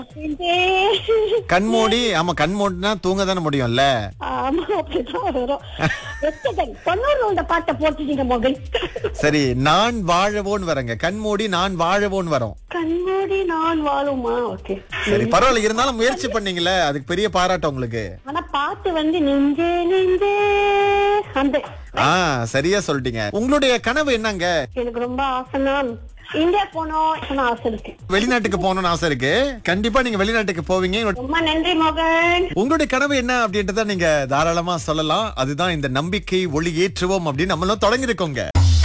இதே. கண்மூடி ஆமா கண்மூடினா தூங்க தானே முடியும்ல ஆமா அப்படிதான் வரும் எத்தனை தொண்ணூறு இந்த பாட்டை போட்டுட்டீங்க மகன் சரி நான் வாழவோன்னு வரங்க கண்மூடி நான் வாழவோன்னு வரும் கண்மூடி நான் வாழுமா ஓகே சரி பரவாயில்ல இருந்தாலும் முயற்சி பண்ணீங்களே அதுக்கு பெரிய பாராட்டம் உங்களுக்கு ஆனா பாட்டு வந்து நெஞ்சே நெஞ்சே அந்த ஆ சரியா சொல்லிட்டீங்க உங்களுடைய கனவு என்னங்க எனக்கு ரொம்ப ஆசைனா இந்தியா போனோம் ஆசை இருக்கு வெளிநாட்டுக்கு போகணும்னு ஆசை இருக்கு கண்டிப்பா நீங்க வெளிநாட்டுக்கு போவீங்க ரொம்ப நன்றி மகன் உங்களுடைய கனவு என்ன அப்படின்றத நீங்க தாராளமா சொல்லலாம் அதுதான் இந்த நம்பிக்கை ஒளி ஏற்றுவோம் அப்படின்னு நம்மளும் தொடங்கி இருக்கோங்க